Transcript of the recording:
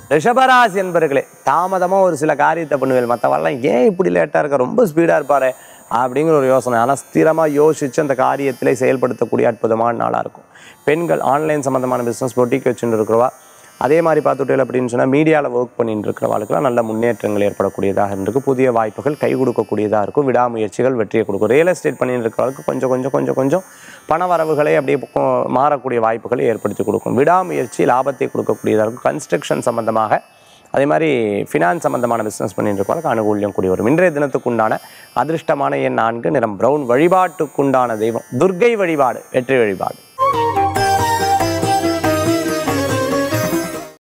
ரிஷபராசி என்பர்களே தாமதமாக ஒரு சில காரியத்தை பண்ணுவேன் மற்றவெல்லாம் ஏன் இப்படி லேட்டாக இருக்க ரொம்ப ஸ்பீடாக இருப்பாரு அப்படிங்கிற ஒரு யோசனை ஆனால் ஸ்திரமாக யோசித்து அந்த காரியத்திலே செயல்படுத்தக்கூடிய அற்புதமான நாளாக இருக்கும் பெண்கள் ஆன்லைன் சம்மந்தமான பிஸ்னஸ் பொட்டிக்கு வச்சுட்டு இருக்கிறவா அதே மாதிரி பார்த்துட்டே அப்படின்னு சொன்னால் மீடியாவில் ஒர்க் பண்ணிட்டு இருக்கிறவளுக்குலாம் நல்ல முன்னேற்றங்கள் ஏற்படக்கூடியதாக இருந்திருக்கு புதிய வாய்ப்புகள் கை கொடுக்கக்கூடியதாக இருக்கும் விடாமுயற்சிகள் வெற்றியை கொடுக்கும் ரியல் எஸ்டேட் பண்ணிட்டு இருக்கிறவளுக்கு கொஞ்சம் கொஞ்சம் கொஞ்சம் கொஞ்சம் பண வரவுகளை அப்படியே பக்கம் மாறக்கூடிய வாய்ப்புகளை ஏற்படுத்தி கொடுக்கும் விடாமுயற்சி லாபத்தை கொடுக்கக்கூடியதாக இருக்கும் கன்ஸ்ட்ரக்ஷன் சம்பந்தமாக அதே மாதிரி ஃபினான்ஸ் சம்பந்தமான பிஸ்னஸ் பண்ணிட்டு இருக்கவங்களுக்கு அனுகூல்யம் கூடி வரும் இன்றைய தினத்துக்குண்டான அதிர்ஷ்டமான எண் நான்கு நிறம் பிரவுன் வழிபாட்டுக்குண்டான தெய்வம் துர்க்கை வழிபாடு வெற்றி வழிபாடு